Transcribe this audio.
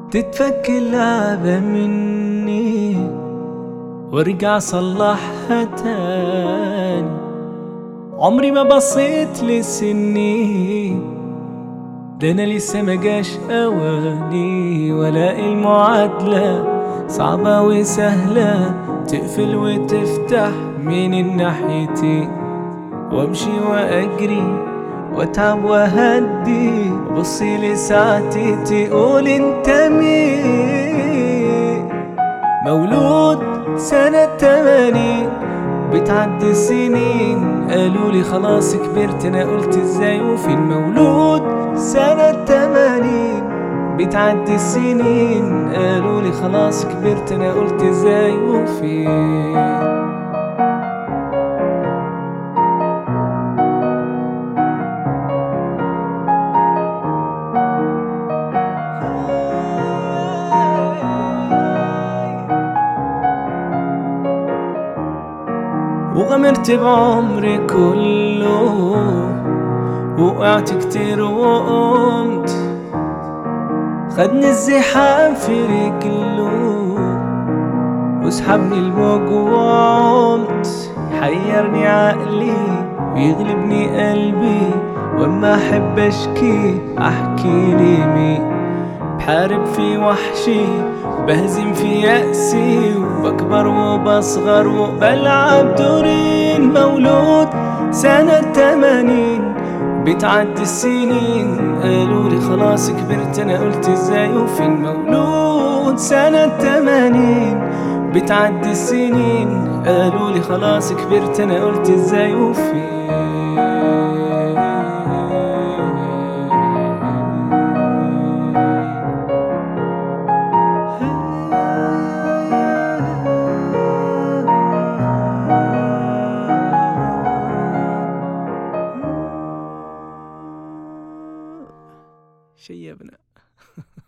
تتفك اللعبة مني وارجع صلحها تاني عمري ما بصيت لسني ده انا لسه ما جاش اواني ولا المعادلة صعبة وسهلة تقفل وتفتح من الناحيتين وامشي واجري واتعب واهدي بصي لساعتي تقول انت مين مولود سنة تمانين بتعدي السنين قالوا لي خلاص كبرت انا قلت ازاي وفين مولود سنة تمانين بتعدي السنين قالوا لي خلاص كبرت انا قلت ازاي وفين وغمرت بعمري كله وقعت كتير وقمت خدني الزحام في رجله وسحبني الموج وعمت حيرني عقلي ويغلبني قلبي واما احب اشكي احكي لي مين بحارب في وحشي بهزم في يأسي وبكبر وبصغر وبلعب دورين مولود سنة تمانين بتعدي السنين قالوا لي خلاص كبرت انا قلت ازاي وفين مولود سنة تمانين بتعدي السنين قالوا لي خلاص كبرت انا قلت ازاي وفين شيبنا